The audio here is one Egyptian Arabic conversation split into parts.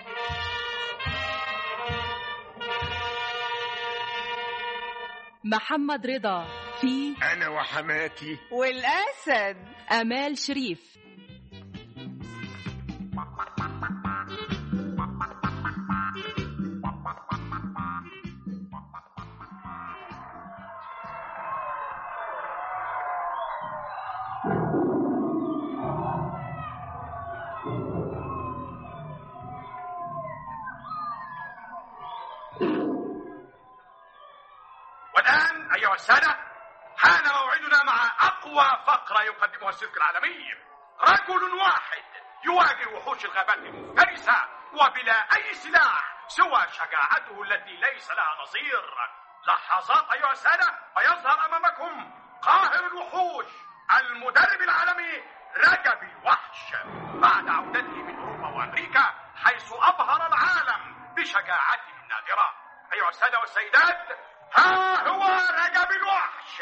محمد رضا في أنا وحماتي والأسد آمال شريف والآن أيها السادة حان موعدنا مع أقوى فقرة يقدمها السيرك العالمي رجل واحد يواجه وحوش الغابات المفترسة وبلا أي سلاح سوى شجاعته التي ليس لها نظير لحظات أيها السادة ويظهر أمامكم قاهر الوحوش المدرب العالمي رجب الوحش بعد عودته من أوروبا وأمريكا حيث أبهر العالم بشجاعته النادرة أيها السادة والسيدات ها هو رجب الوحش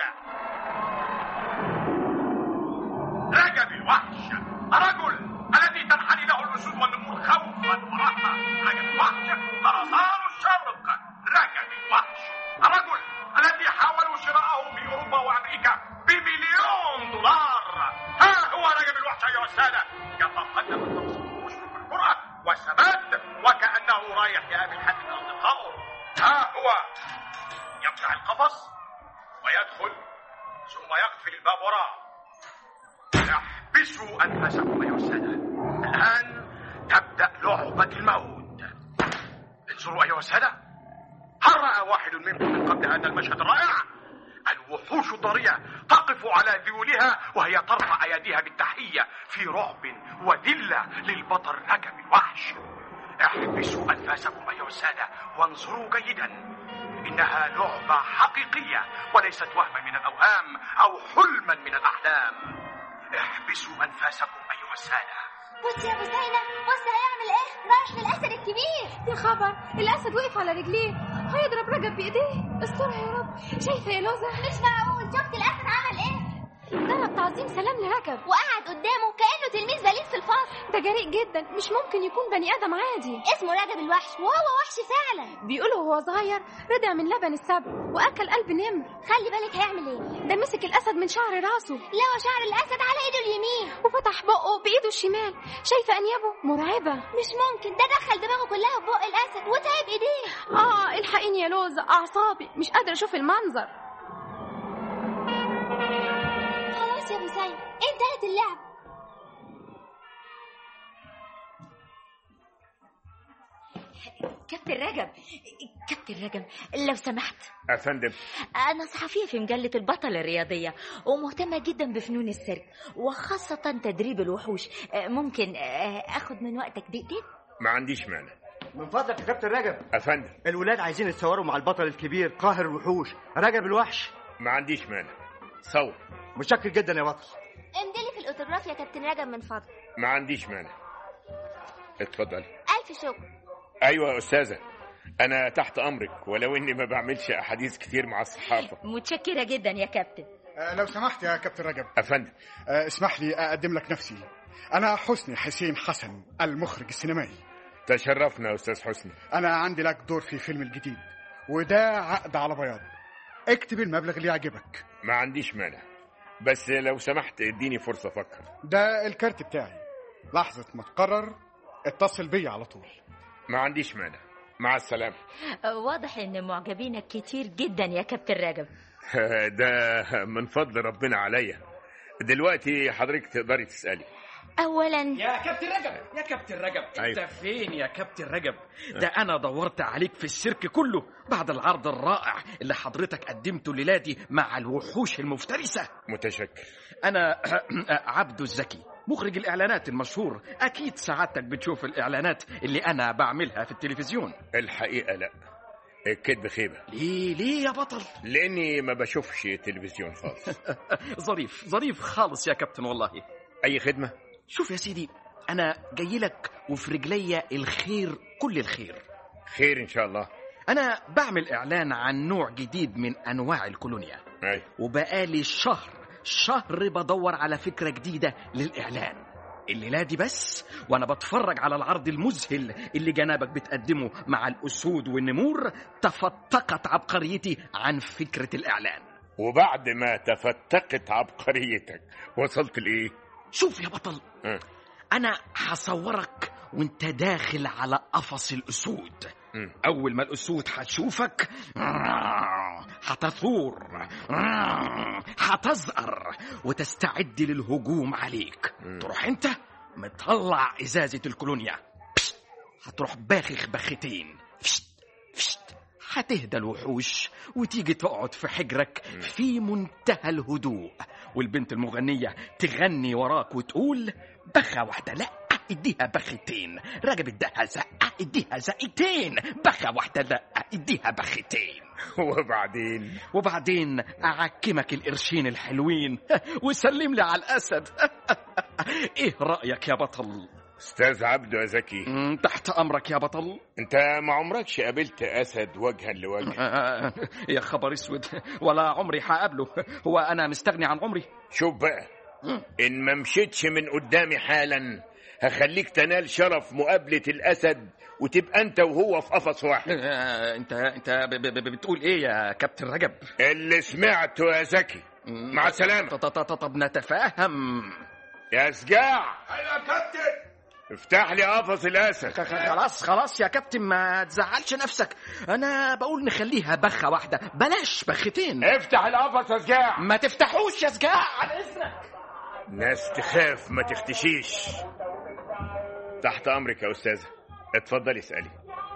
رجب الوحش الرجل الذي تنحني له الأسود والنمور خوفا ورهبة رجب الوحش طرزان الشرق رجب الوحش الرجل الذي حاولوا شراءه في أوروبا وأمريكا بمليون دولار ها هو رجب الوحش أيها السادة يتقدم التوصيل في الكرة وثبات وكأنه رايح يقابل حد من أصدقائه ها هو يفتح القفص ويدخل ثم يقفل الباب وراه احبسوا انفسكم ايها الساده الان تبدا لعبه الموت انظروا ايها الساده هل راى واحد منكم من قبل هذا المشهد الرائع الوحوش الضاريه تقف على ذيولها وهي ترفع ايديها بالتحيه في رعب وذله للبطل رجب الوحش احبسوا انفاسكم ايها الساده وانظروا جيدا انها لعبه حقيقيه وليست وهما من الاوهام او حلما من الاحلام احبسوا انفاسكم ايها الساده بص يا بوسينة بص هيعمل ايه رايح للأسد الكبير يا خبر الاسد وقف على رجليه هيضرب رجب بايديه استرها يا رب شايفه يا لوزه مش معقول شفت الأسد عمل ايه ضرب تعظيم سلام لركب وقعد قدامه كأنه تلميذ بليغ في الفصل ده جريء جدا مش ممكن يكون بني ادم عادي اسمه رجب الوحش وهو وحش فعلا بيقولوا وهو صغير رضع من لبن السبع واكل قلب نمر خلي بالك هيعمل ايه ده مسك الاسد من شعر راسه لو شعر الأسد على ايده اليمين وفتح بقه بايده الشمال شايفه انيابه مرعبه مش ممكن ده دخل دماغه كلها في بق الأسد وتعب ايديه اه الحقيني يا لوزه اعصابي مش قادره اشوف المنظر خلاص يا بوسينة انتهت اللعبة كابتن رجب كابتن رجب لو سمحت أفندم أنا صحفية في مجلة البطلة الرياضية ومهتمة جدا بفنون السيرك وخاصة تدريب الوحوش آه، ممكن آه، أخد من وقتك دقيقتين ما عنديش مانع من فضلك يا كابتن رجب أفندم الولاد عايزين يتصوروا مع البطل الكبير قاهر الوحوش رجب الوحش ما عنديش مانع صور متشكر جدا يا بطل امدلي في الأوتوغراف يا كابتن رجب من فضلك ما عنديش مانع اتفضلي ألف شكر أيوة يا أستاذة أنا تحت أمرك ولو إني ما بعملش أحاديث كتير مع الصحافة متشكرة جدا يا كابتن آه، لو سمحت يا كابتن رجب أفندم آه، اسمح لي أقدم لك نفسي أنا حسني حسين حسن المخرج السينمائي تشرفنا يا أستاذ حسني أنا عندي لك دور في فيلم الجديد وده عقد على بياض اكتب المبلغ اللي يعجبك ما عنديش مانع بس لو سمحت اديني فرصة أفكر ده الكارت بتاعي لحظة ما تقرر اتصل بيا على طول ما عنديش مانع مع السلامة آه، واضح إن معجبينك كتير جدا يا كابتن رجب ده من فضل ربنا عليا دلوقتي حضرتك تقدري تسألي أولا يا كابتن رجب يا كابتن رجب انت أيوة. فين يا كابتن رجب ده انا دورت عليك في السيرك كله بعد العرض الرائع اللي حضرتك قدمته الليله دي مع الوحوش المفترسه متشكر انا عبده الزكي مخرج الاعلانات المشهور اكيد سعادتك بتشوف الاعلانات اللي انا بعملها في التلفزيون الحقيقة لا الكذب خيبة ليه ليه يا بطل لأني ما بشوفش تلفزيون خالص ظريف ظريف خالص يا كابتن والله أي خدمة شوف يا سيدي انا جاي لك وفي رجليا الخير كل الخير خير إن شاء الله انا بعمل اعلان عن نوع جديد من انواع الكولونيا أي. وبقالي شهر شهر بدور على فكره جديده للاعلان الليلة دي بس وأنا بتفرج على العرض المذهل اللي جنابك بتقدمه مع الأسود والنمور تفتقت عبقريتي عن فكرة الإعلان وبعد ما تفتقت عبقريتك وصلت لايه شوف يا بطل م. أنا هصورك وانت داخل على قفص الأسود م. أول ما الأسود هتشوفك هتثور هتزقر وتستعد للهجوم عليك تروح انت مطلع إزازة الكولونيا بشت. هتروح باخخ بختين فشت فشت هتهدى الوحوش وتيجي تقعد في حجرك في منتهى الهدوء والبنت المغنية تغني وراك وتقول بخة واحدة لا اديها بختين رجب اداها زقة اديها زقتين بخة واحدة لا اديها بختين وبعدين وبعدين أعكمك القرشين الحلوين وسلم لي على الأسد إيه رأيك يا بطل؟ استاذ عبده يا زكي مم، تحت أمرك يا بطل انت ما عمركش قابلت اسد وجها لوجه آه، يا خبر اسود ولا عمري هقابله هو انا مستغني عن عمري شوف بقى ان ما مشيتش من قدامي حالا هخليك تنال شرف مقابلة الاسد وتبقى انت وهو في قفص واحد آه، انت انت ب- ب- ب- بتقول ايه يا كابتن رجب اللي سمعته يا زكي مع السلامة ط- ط- ط- طب نتفاهم يا سجاع ايوه يا كابتن افتح لي قفص الاسد خ- خ- خلاص خلاص يا كابتن ما تزعلش نفسك انا بقول نخليها بخه واحده بلاش بختين افتح القفص يا سجاع ما تفتحوش يا سجاع على اذنك ناس تخاف ما تختشيش تحت امرك يا استاذه اتفضلي اسالي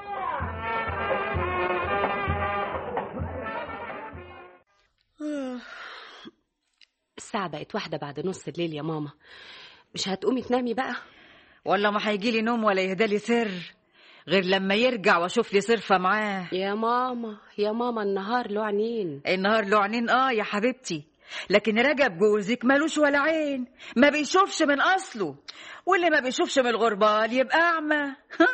الساعة بقت واحدة بعد نص الليل يا ماما مش هتقومي تنامي بقى ولا ما هيجي لي نوم ولا يهدى لي سر غير لما يرجع واشوف لي صرفه معاه يا ماما يا ماما النهار له عينين النهار له عينين اه يا حبيبتي لكن رجب جوزك ملوش ولا عين ما بيشوفش من اصله واللي ما بيشوفش من الغربال يبقى اعمى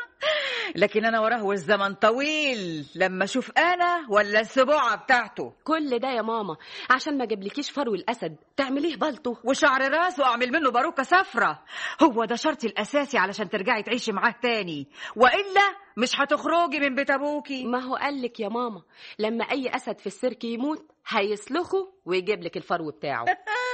لكن انا وراه والزمن طويل لما اشوف انا ولا السبوعه بتاعته كل ده يا ماما عشان ما جابلكيش فرو الأسد تعمليه بلطو وشعر راسه اعمل منه باروكه صفرة هو ده شرطي الاساسي علشان ترجعي تعيشي معاه تاني والا مش هتخرجي من بيت ابوكي ما هو قالك يا ماما لما أي أسد في السيرك يموت هيسلخه ويجيب لك الفرو بتاعه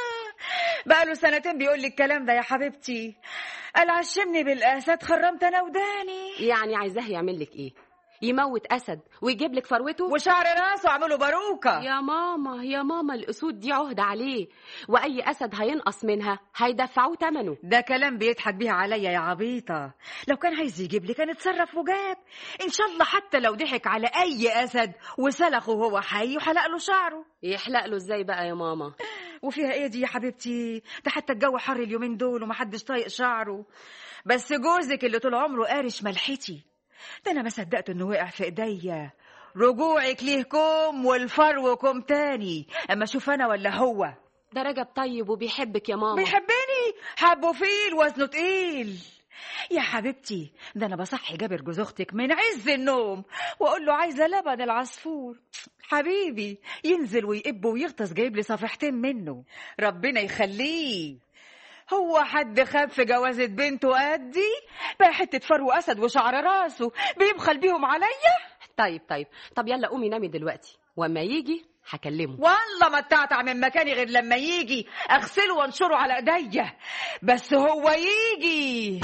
بقاله سنتين بيقول لي الكلام ده يا حبيبتي قال عشمني بالاسد خرمت انا وداني يعني عايزاه يعمل لك ايه يموت أسد ويجيب لك فروته وشعر راسه اعمله باروكه يا ماما يا ماما الأسود دي عهدة عليه وأي أسد هينقص منها هيدفعوه ثمنه ده كلام بيضحك بيه عليا يا عبيطة لو كان عايز يجيب لي كان اتصرف وجاب ان شاء الله حتى لو ضحك على اي اسد وسلخه وهو حي وحلق له شعره يحلق له ازاي بقى يا ماما وفيها ايه دي يا حبيبتي ده حتى الجو حر اليومين دول ومحدش طايق شعره بس جوزك اللي طول عمره قارش ملحتي ده انا ما صدقت انه وقع في ايديا رجوعك ليه كوم والفرو كوم تاني اما اشوف انا ولا هو ده رجب طيب وبيحبك يا ماما بيحبني حبه فيل وزنه تقيل يا حبيبتي ده انا بصحي جابر جوز اختك من عز النوم واقول له عايزه لبن العصفور حبيبي ينزل ويقب ويغطس جايب لي صفيحتين منه ربنا يخليه هو حد خاب في جوازة بنته قدي بقى حتة فرو أسد وشعر راسه بيبخل بيهم عليا طيب طيب طب يلا قومي نامي دلوقتي واما يجي هكلمه والله ما اتعتع من مكاني غير لما يجي اغسله وانشره على ايديا بس هو يجي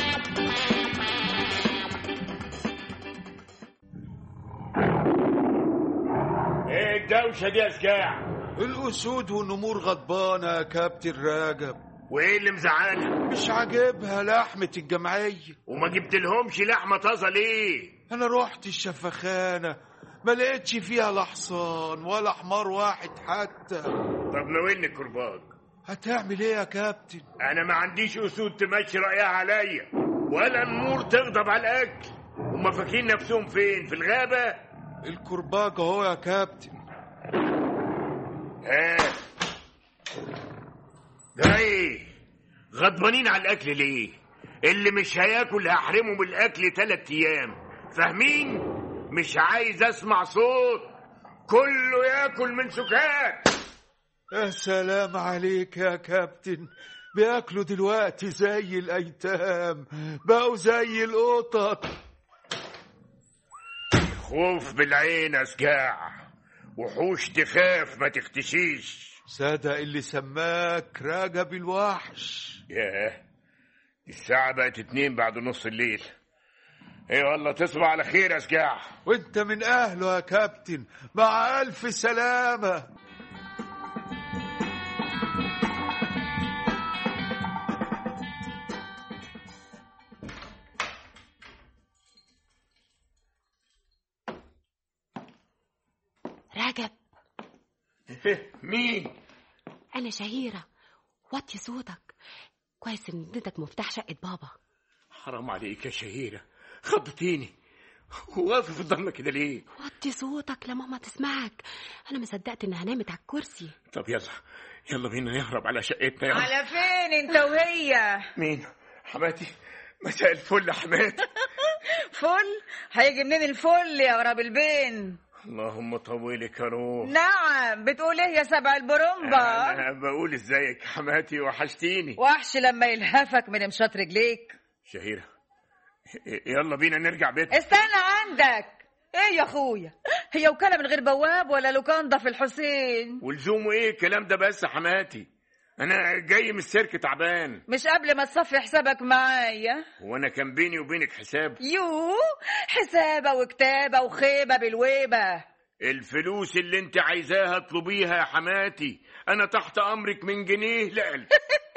ايه الدوشه دي يا سجاع الأسود والنمور غضبانة يا كابتن راجب وايه اللي مزعلها مش عاجبها لحمة الجمعية وما جبت لهمش لحمه طازه ليه أنا رحت الشفخانة ما لقيتش فيها لا حصان ولا حمار واحد حتى طب ناولني الكرباج هتعمل ايه يا كابتن انا ما عنديش اسود تمشي رايها عليا ولا نمور تغضب على الاكل هما فاكرين نفسهم فين في الغابه الكرباج اهو يا كابتن ها ده ايه غضبانين على الاكل ليه اللي مش هياكل هحرمه من الاكل تلات ايام فاهمين مش عايز اسمع صوت كله ياكل من سكات يا سلام عليك يا كابتن بياكلوا دلوقتي زي الايتام بقوا زي القطط خوف بالعين يا سجاع وحوش تخاف ما تختشيش صدق اللي سماك رجب الوحش ياه الساعة بقت اتنين بعد نص الليل ايه والله تصبح على خير يا سجاع وانت من اهله يا كابتن مع الف سلامه رجب مين انا شهيره وطي صوتك كويس ان اديتك مفتاح شقه بابا حرام عليك يا شهيرة خضتيني واقف قدامنا كده ليه وطي صوتك لماما تسمعك انا ما صدقت انها نامت على الكرسي طب يلا يلا بينا نهرب على شقتنا يلا على فين انت وهي مين حماتي مساء الفل يا حماتي فل هيجي منين الفل يا غراب البين اللهم طولك يا روح نعم بتقول ايه يا سبع البرمبة انا بقول ازيك يا حماتي وحشتيني وحش لما يلهفك من مشاط رجليك شهيرة يلا بينا نرجع بيتنا استنى عندك ايه يا اخويا هي وكالة من غير بواب ولا لوكاندا في الحسين ولزومه ايه الكلام ده بس يا حماتي انا جاي من السيرك تعبان مش قبل ما تصفي حسابك معايا وانا كان بيني وبينك حساب يو حسابة وكتابة وخيبة بالويبة الفلوس اللي انت عايزاها اطلبيها يا حماتي انا تحت امرك من جنيه لألف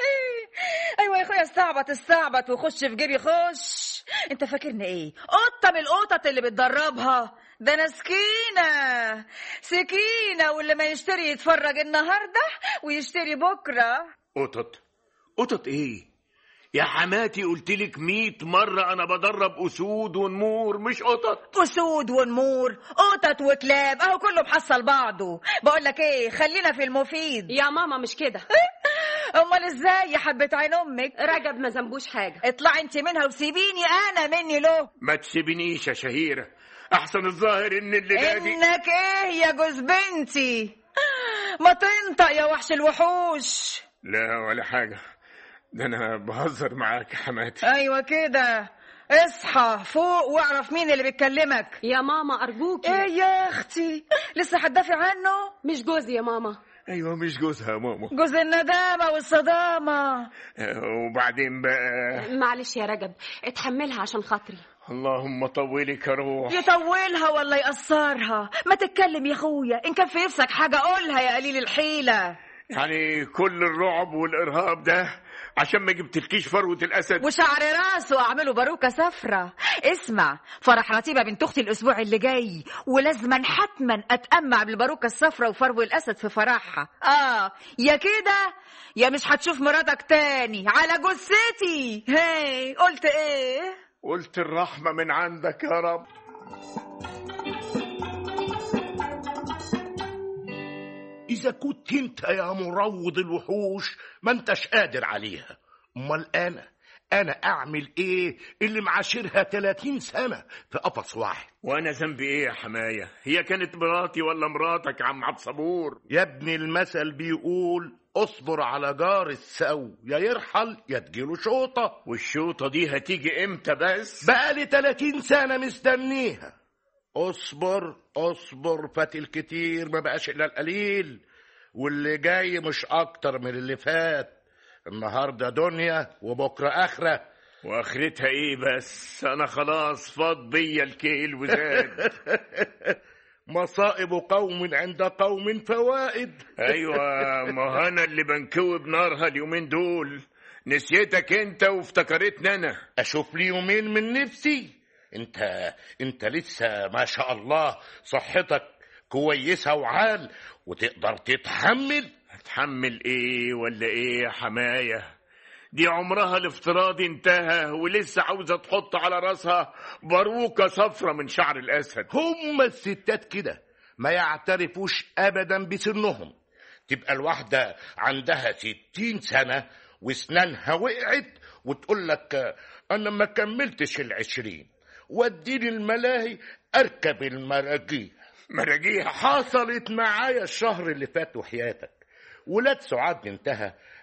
ايوه يا اخويا استعبط استعبط وخش في جيبي خش انت فاكرني ايه قطه من القطط اللي بتدربها ده انا سكينه سكينه واللي ما يشتري يتفرج النهارده ويشتري بكره قطط قطط ايه يا حماتي قلت لك 100 مرة أنا بدرب أسود ونمور مش قطط أسود ونمور قطط وكلاب أهو كله محصل بعضه بقول لك إيه خلينا في المفيد يا ماما مش كده أمال إزاي يا حبة عين أمك رجب ما ذنبوش حاجة اطلعي أنت منها وسيبيني أنا مني له ما تسيبنيش يا شهيرة أحسن الظاهر إن اللي دي إنك إيه يا جوز بنتي ما تنطق يا وحش الوحوش لا ولا حاجة ده أنا بهزر معاك يا حماتي أيوة كده اصحى فوق واعرف مين اللي بيتكلمك يا ماما أرجوكي ايه يا اختي لسه هتدافع عنه مش جوزي يا ماما أيوة مش جوزها يا ماما جوز الندامة والصدامة وبعدين بقى معلش يا رجب اتحملها عشان خاطري اللهم طولك يا روح يطولها ولا يقصرها ما تتكلم يا اخويا ان كان في نفسك حاجة قولها يا قليل الحيلة يعني كل الرعب والإرهاب ده عشان ما جبتلكيش فروة الأسد وشعر راسه اعمله باروكة صفرة اسمع فرح رتيبة بنت اختي الاسبوع اللي جاي ولازما حتما اتأمع بالباروكة الصفرة وفرو الاسد في فرحها اه يا كده يا مش هتشوف مراتك تاني على جثتي هي قلت ايه قلت الرحمة من عندك يا رب إذا كنت أنت يا مروض الوحوش ما أنتش قادر عليها أمال أنا أنا أعمل إيه اللي معاشرها 30 سنة في قفص واحد وأنا ذنبي إيه يا حماية هي كانت مراتي ولا مراتك يا عم عبد صبور يا ابني المثل بيقول اصبر على جار السو يا يرحل يا تجيله شوطة والشوطة دي هتيجي إمتى بس بقالي 30 سنة مستنيها اصبر اصبر فات الكتير ما بقاش الا القليل واللي جاي مش اكتر من اللي فات النهارده دنيا وبكره اخره واخرتها ايه بس انا خلاص فاض بيا الكيل وزاد مصائب قوم عند قوم فوائد ايوه ما انا اللي بنكوب نارها اليومين دول نسيتك انت وافتكرتني انا اشوف لي يومين من نفسي انت انت لسه ما شاء الله صحتك كويسة وعال وتقدر تتحمل اتحمل ايه ولا ايه يا حماية دي عمرها الافتراضي انتهى ولسه عاوزة تحط على راسها باروكة صفرة من شعر الأسد هم الستات كده ما يعترفوش أبدا بسنهم تبقى الواحدة عندها ستين سنة واسنانها وقعت وتقول لك أنا ما كملتش العشرين وديني الملاهي أركب المراجيح مراجيح حصلت معايا الشهر اللي فات وحياتك ولاد سعاد بنتها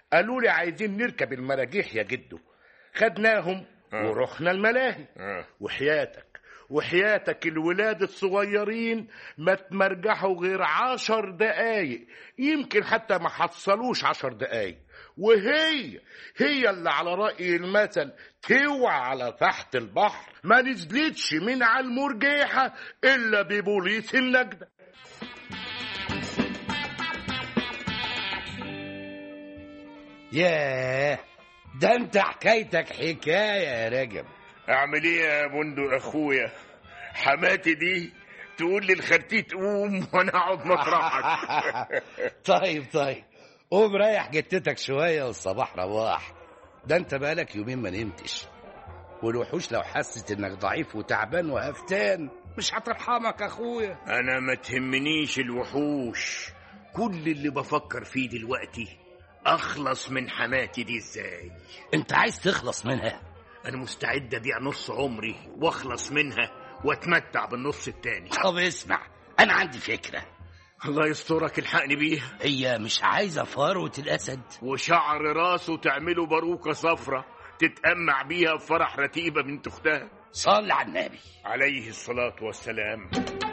قالوا لي عايزين نركب المراجيح يا جدو خدناهم آه. ورحنا الملاهي آه. وحياتك وحياتك الولاد الصغيرين ما تمرجحوا غير عشر دقايق يمكن حتى ما حصلوش عشر دقايق وهي هي اللي على رأي المثل توعى على تحت البحر ما نزلتش من على المرجيحة إلا ببوليس النجدة ياه ده انت حكايتك حكايه يا رجب اعمل ايه يا بندق اخويا حماتي دي تقول لي الخرتيت قوم وانا اقعد مطرحك طيب طيب قوم ريح جتتك شويه والصباح رواح ده انت بقالك يومين ما نمتش والوحوش لو حست انك ضعيف وتعبان وهفتان مش هترحمك اخويا انا ما تهمنيش الوحوش كل اللي بفكر فيه دلوقتي اخلص من حماتي دي ازاي انت عايز تخلص منها انا مستعد ابيع نص عمري واخلص منها واتمتع بالنص التاني طب اسمع انا عندي فكره الله يسترك الحقني بيها هي مش عايزه فروه الاسد وشعر راسه تعمله باروكه صفرة تتأمع بيها في فرح رتيبة بنت اختها صل على النبي عليه الصلاة والسلام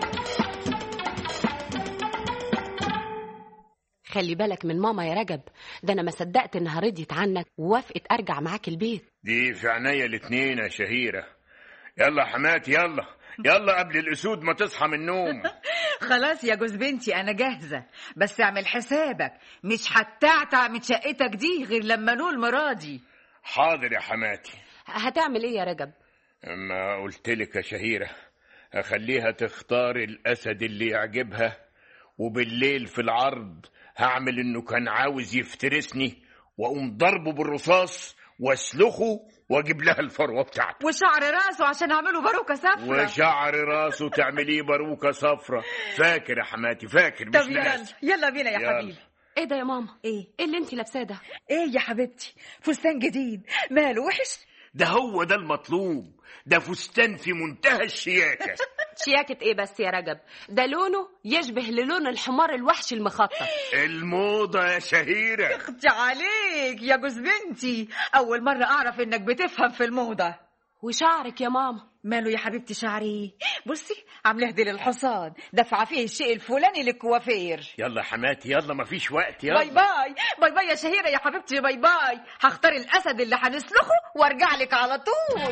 خلي بالك من ماما يا رجب ده انا ما صدقت انها رضيت عنك ووافقت ارجع معاك البيت دي في عينيا الاتنين يا شهيرة يلا يا حماتي يلا يلا قبل الأسود ما تصحى من النوم خلاص يا جوز بنتي انا جاهزه بس اعمل حسابك مش هتعتع من شقتك دي غير لما نول مرادي حاضر يا حماتي هتعمل ايه يا رجب اما قلت لك يا شهيرة اخليها تختار الاسد اللي يعجبها وبالليل في العرض هعمل انه كان عاوز يفترسني واقوم ضربه بالرصاص واسلخه واجيب لها الفروه بتاعته وشعر راسه عشان اعمله باروكه صفرا وشعر راسه تعمليه باروكه صفرة فاكر يا حماتي فاكر طب مش يلا ناسي يلا بينا يا يلا. حبيبي ايه ده يا ماما ايه ايه اللي انت لابساه ده ايه يا حبيبتي فستان جديد ماله وحش ده هو ده المطلوب ده فستان في منتهى الشياكه شياكة ايه بس يا رجب ده لونه يشبه للون الحمار الوحش المخطط الموضه يا شهيره اختي عليك يا جوز بنتي اول مره اعرف انك بتفهم في الموضه وشعرك يا ماما ماله يا حبيبتي شعري بصي عامله هدي للحصان دافعه فيه الشيء الفلاني للكوافير يلا يا حماتي يلا مفيش وقت يلا باي باي باي باي يا شهيره يا حبيبتي باي باي هختار الاسد اللي هنسلخه وارجع لك على طول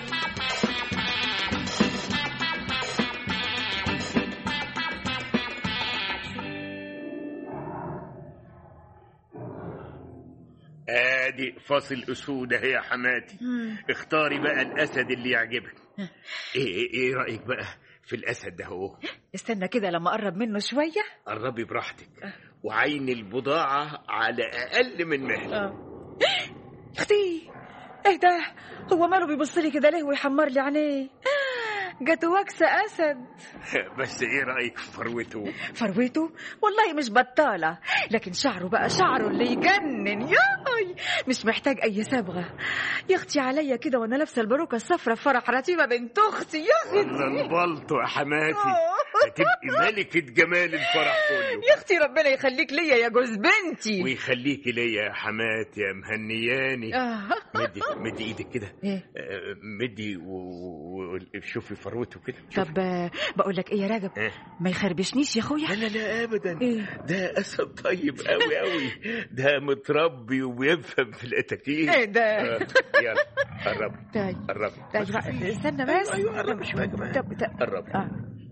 ادي فاصل اسود اهي يا حماتي اختاري بقى الاسد اللي يعجبك ايه ايه, إيه رايك بقى في الاسد ده هو استنى كده لما اقرب منه شويه قربي براحتك وعين البضاعه على اقل من مهل اختي ايه ده هو ماله بيبص لي كده ليه ويحمر لي عينيه جت وكسة أسد بس ايه رايك في فروته فروته والله مش بطالة لكن شعره بقى شعره اللي يجنن ياي مش محتاج أي صبغة يا أختي عليا كده وأنا لابسة الباروكة الصفرا في فرح رتيبة بنت أختي يا والله انبلطوا يا حماتي هتبقي ملكة جمال الفرح كله يا أختي ربنا يخليك ليا يا جوز بنتي ويخليكي ليا يا حماتي يا مهنياني آه. مدي مدي ايدك كده إيه؟ آه، مدي وشوفي فروته كده طب آه، بقول لك إيه يا رجب إيه؟ ما يخربشنيش يا أخويا لا لا لا ابدا إيه؟ ده اسد طيب قوي قوي ده متربي وبيفهم في الاتاكيد إيه ده؟ آه، يلا قرب طيب قرب طيب بقى، استنى بس ايوه قرب مش حاجه بقى طب طب قرب آه.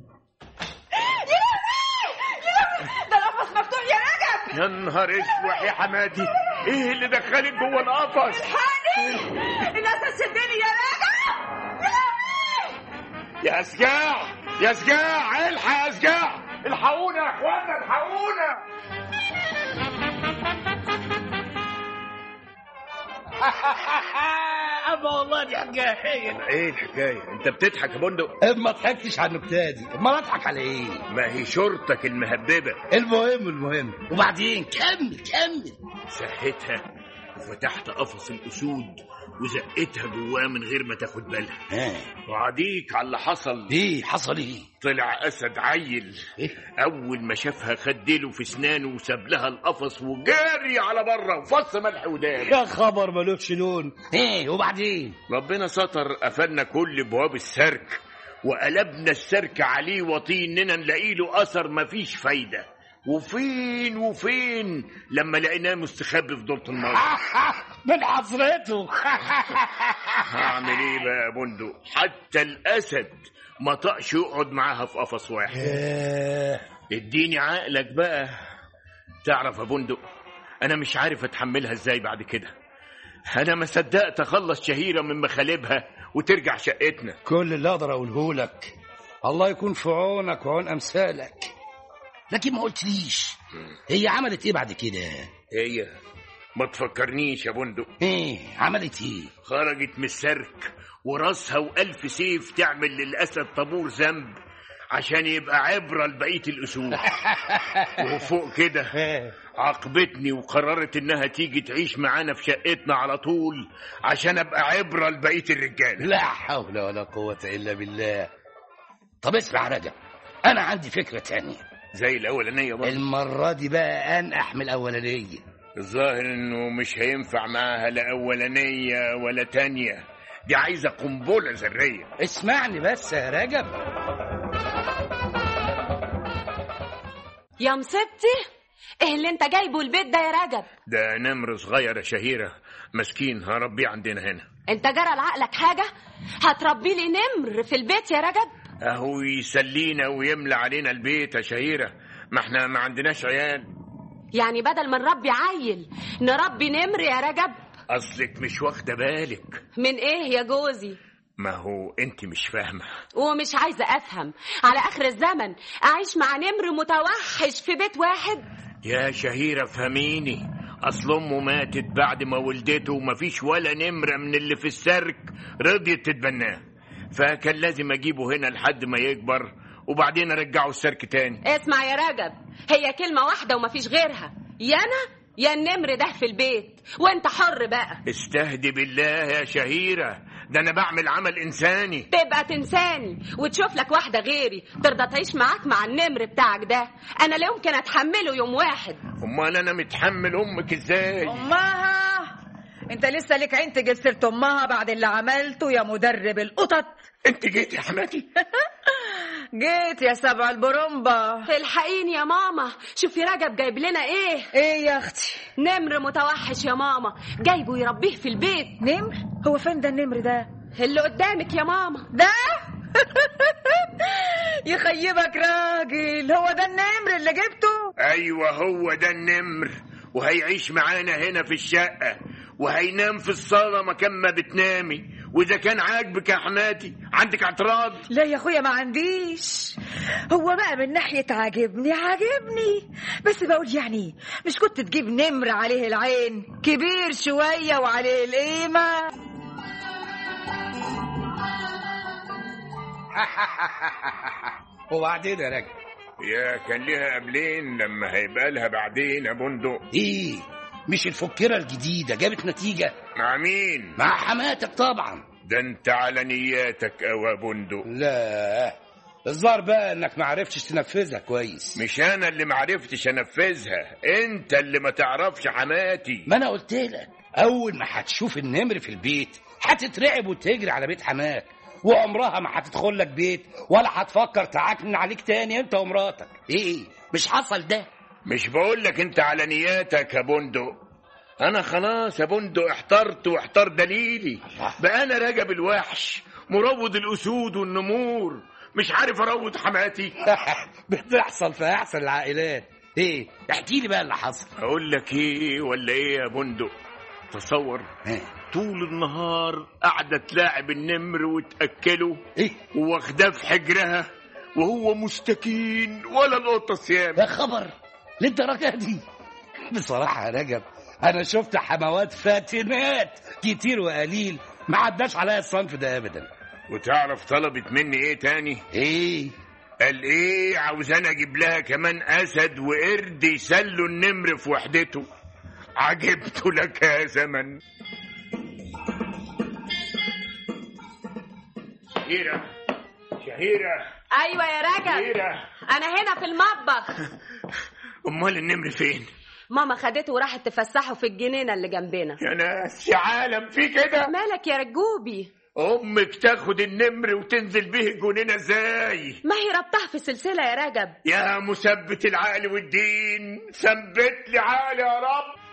ده القفص مفتوح يا رجب يا نهار اسود يا حماتي ايه اللي دخلك جوه القفص الحقني الاسد شدني يا رجب يا اسجاع يا اسجاع الحق يا اسجاع الحقونا يا اخوانا الحقونا اما والله دي حكايه ايه الحكايه انت بتضحك يا بندق ما ضحكتش على النكته دي امال اضحك على ايه ما هي شرطك المهببه المهم المهم وبعدين كمل كمل سهتها وفتحت قفص الاسود وزقتها جواه من غير ما تاخد بالها ها وعديك على اللي حصل ايه حصل ايه طلع اسد عيل اول ما شافها خد ديله في اسنانه وساب لها القفص وجاري على بره وفص ملح ودان يا خبر ملوش لون ايه وبعدين ربنا ستر قفلنا كل ابواب السرك وقلبنا السرك عليه وطيننا نلاقي له اثر مفيش فايده وفين وفين لما لقيناه مستخبي في دورة المية من حضرته هعمل ايه بقى يا بندق حتى الاسد ما طقش يقعد معاها في قفص واحد اديني عقلك بقى تعرف يا بندق انا مش عارف اتحملها ازاي بعد كده انا ما صدقت اخلص شهيره من مخالبها وترجع شقتنا كل اللي اقدر اقوله لك الله يكون في عونك وعون امثالك لكن ما قلتليش هي عملت ايه بعد كده هي ما تفكرنيش يا بندق ايه عملت ايه خرجت من السرك وراسها والف سيف تعمل للاسد طابور ذنب عشان يبقى عبره لبقيه الاسود وفوق كده عاقبتني وقررت انها تيجي تعيش معانا في شقتنا على طول عشان ابقى عبره لبقيه الرجاله لا حول ولا قوة إلا بالله طب اسمع يا رجب أنا عندي فكرة تانية زي الاولانيه برضه المرة دي بقى أنقح من الأولانية الظاهر انه مش هينفع معاها لا اولانيه ولا تانية دي عايزه قنبله ذريه اسمعني بس يا رجب يا مصيبتي ايه اللي انت جايبه البيت ده يا رجب ده نمر صغير يا شهيره مسكين هربيه عندنا هنا انت جرى لعقلك حاجه هتربي لي نمر في البيت يا رجب اهو يسلينا ويملى علينا البيت يا شهيره ما احنا ما عندناش عيال يعني بدل ما نربي عيل نربي نمر يا رجب اصلك مش واخده بالك من ايه يا جوزي ما هو انت مش فاهمه ومش عايزه افهم على اخر الزمن اعيش مع نمر متوحش في بيت واحد يا شهيره فهميني اصل امه ماتت بعد ما ولدته ومفيش ولا نمره من اللي في السرك رضيت تتبناه فكان لازم اجيبه هنا لحد ما يكبر وبعدين ارجعه السرك تاني اسمع يا رجب هي كلمه واحده ومفيش غيرها يا انا يا النمر ده في البيت وانت حر بقى استهدي بالله يا شهيره ده انا بعمل عمل انساني تبقى تنساني وتشوف لك واحده غيري ترضى تعيش معاك مع النمر بتاعك ده انا لا يمكن اتحمله يوم واحد امال انا متحمل امك ازاي امها انت لسه ليك عين تجيب سيره امها بعد اللي عملته يا مدرب القطط انت جيت يا حماتي جيت يا سبع البرمبة الحقيني يا ماما شوفي رجب جايب لنا ايه ايه يا اختي نمر متوحش يا ماما جايبه يربيه في البيت نمر هو فين ده النمر ده اللي قدامك يا ماما ده يخيبك راجل هو ده النمر اللي جبته ايوه هو ده النمر وهيعيش معانا هنا في الشقه وهينام في الصاله مكان ما بتنامي واذا كان عاجبك يا حماتي عندك اعتراض لا يا اخويا ما عنديش هو بقى من ناحيه عاجبني عاجبني بس بقول يعني مش كنت تجيب نمر عليه العين كبير شويه وعليه القيمه وبعدين يا راجل يا كان ليها قبلين لما هيبقى لها بعدين يا بندق ايه مش الفكرة الجديدة جابت نتيجة مع مين مع حماتك طبعا ده انت على نياتك أوي يا بندق لا الظاهر بقى انك ما عرفتش تنفذها كويس مش انا اللي معرفتش انفذها انت اللي ما تعرفش حماتي ما انا قلت لك اول ما هتشوف النمر في البيت هتترعب وتجري على بيت حماك وعمرها ما هتدخل لك بيت ولا هتفكر تعكنن عليك تاني انت ومراتك ايه مش حصل ده مش بقول لك انت على نياتك يا بندق انا خلاص يا بندق احترت واحتار دليلي بقى انا رجب الوحش مروض الاسود والنمور مش عارف اروض حماتي بتحصل في احسن العائلات ايه احكي لي بقى اللي حصل اقول لك ايه ولا ايه يا بندق تصور طول النهار قاعدة تلاعب النمر وتأكله إيه؟ واخداه في حجرها وهو مستكين ولا القطة صيام يا خبر للدرجة دي بصراحة يا رجب أنا شفت حموات فاتنات كتير وقليل ما عداش عليا الصنف ده أبدا وتعرف طلبت مني ايه تاني ايه قال ايه عاوزانا اجيب لها كمان اسد وقرد يسلوا النمر في وحدته عجبت لك يا زمن شهيرة شهيرة ايوه يا رجب شهيرة انا هنا في المطبخ أمال النمر فين؟ ماما خدته وراحت تفسحه في الجنينه اللي جنبنا يا ناس يا عالم في كده مالك يا رجوبي أمك تاخد النمر وتنزل به الجنينة ازاي؟ ما هي ربطها في سلسله يا رجب يا مثبت العقل والدين ثبت لي عقلي يا رب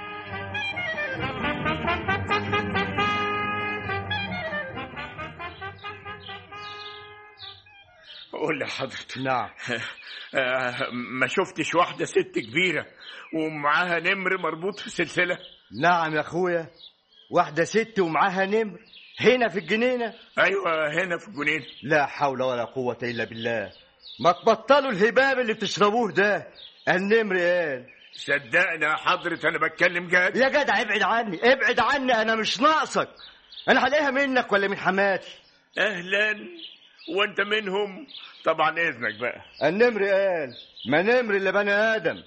قول لي حضرتك نعم ما شفتش واحدة ست كبيرة ومعاها نمر مربوط في سلسلة نعم يا اخويا واحدة ست ومعاها نمر هنا في الجنينة أيوة هنا في الجنينة لا حول ولا قوة إلا بالله ما تبطلوا الهباب اللي بتشربوه ده النمر قال صدقني يا حضرة أنا بتكلم جد يا جدع ابعد عني ابعد عني أنا مش ناقصك أنا هلاقيها منك ولا من حماتي أهلا وأنت منهم طبعا إذنك بقى النمر قال ما نمر اللي بني آدم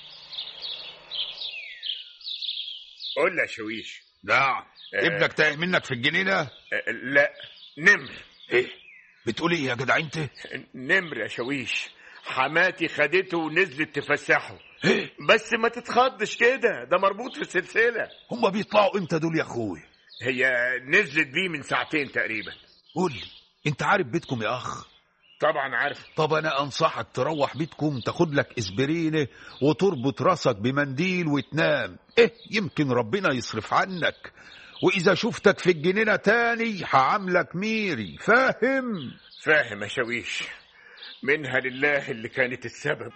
قول لي يا شويش نعم آه. ابنك تايه منك في الجنينة آه، لا نمر ايه بتقول ايه يا جدع انت نمر يا شويش حماتي خدته ونزلت تفسحه بس ما تتخضش كده ده مربوط في السلسلة هما بيطلعوا امتى دول يا اخوي هي نزلت بيه من ساعتين تقريبا قول لي انت عارف بيتكم يا اخ طبعا عارف طب انا انصحك تروح بيتكم تاخد لك اسبرينه وتربط راسك بمنديل وتنام ايه يمكن ربنا يصرف عنك واذا شفتك في الجنينه تاني هعاملك ميري فاهم فاهم يا شويش منها لله اللي كانت السبب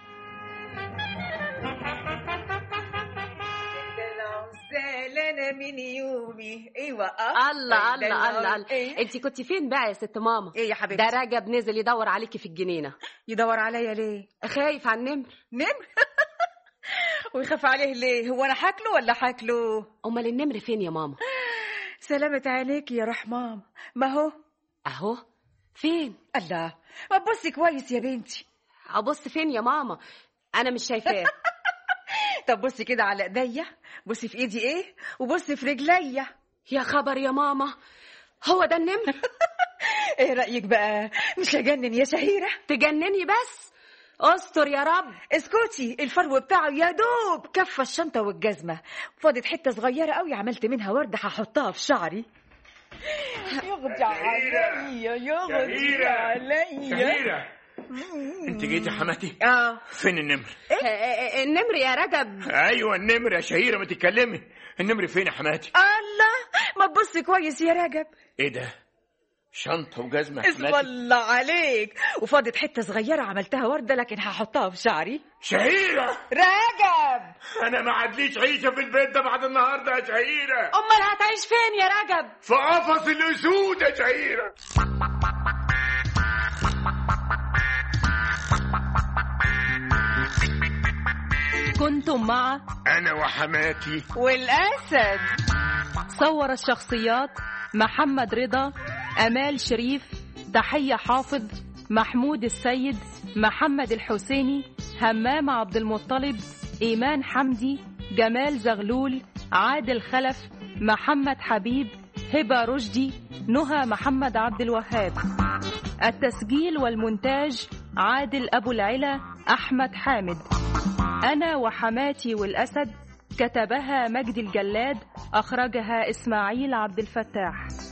انا من يومي ايوه الله الله الله الله إيه؟ انت كنت فين بقى يا ست ماما ايه يا حبيبتي ده رجب نزل يدور عليكي في الجنينه يدور عليا ليه خايف على النمر نمر ويخاف عليه ليه هو انا حاكله ولا حاكله امال النمر فين يا ماما سلامة عينيك يا روح ماما ما هو اهو فين الله ما تبصي كويس يا بنتي ابص فين يا ماما انا مش شايفاه طب بصي كده على ايديا بصي في ايدي ايه وبصي في رجليا يا خبر يا ماما هو ده النمر ايه رايك بقى مش هجنن يا شهيره تجنني بس استر يا رب اسكتي الفرو بتاعه يا دوب كفى الشنطه والجزمه فاضت حته صغيره قوي عملت منها ورده هحطها في شعري يغضي عليا يغضي شهيرة. عليا شهيرة انت جيتي يا حماتي اه فين النمر إيه؟ النمر يا رجب ايوه النمر يا شهيرة ما تتكلمي النمر فين يا حماتي الله ما تبصي كويس يا رجب ايه ده شنطة وجزمة يا اسم حماتي الله عليك وفاضت حته صغيره عملتها ورده لكن هحطها في شعري شهيرة رجب انا ما عادليش عيشة في البيت ده بعد النهاردة يا شهيرة امال هتعيش فين يا رجب في قفص الاسود يا شهيرة كنتم مع انا وحماتي والاسد صور الشخصيات محمد رضا أمال شريف تحية حافظ محمود السيد محمد الحسيني همام عبد المطلب إيمان حمدي جمال زغلول عادل خلف محمد حبيب هبة رشدي نهى محمد عبد الوهاب التسجيل والمونتاج عادل أبو العلا أحمد حامد أنا وحماتي والأسد كتبها مجدي الجلاد أخرجها إسماعيل عبد الفتاح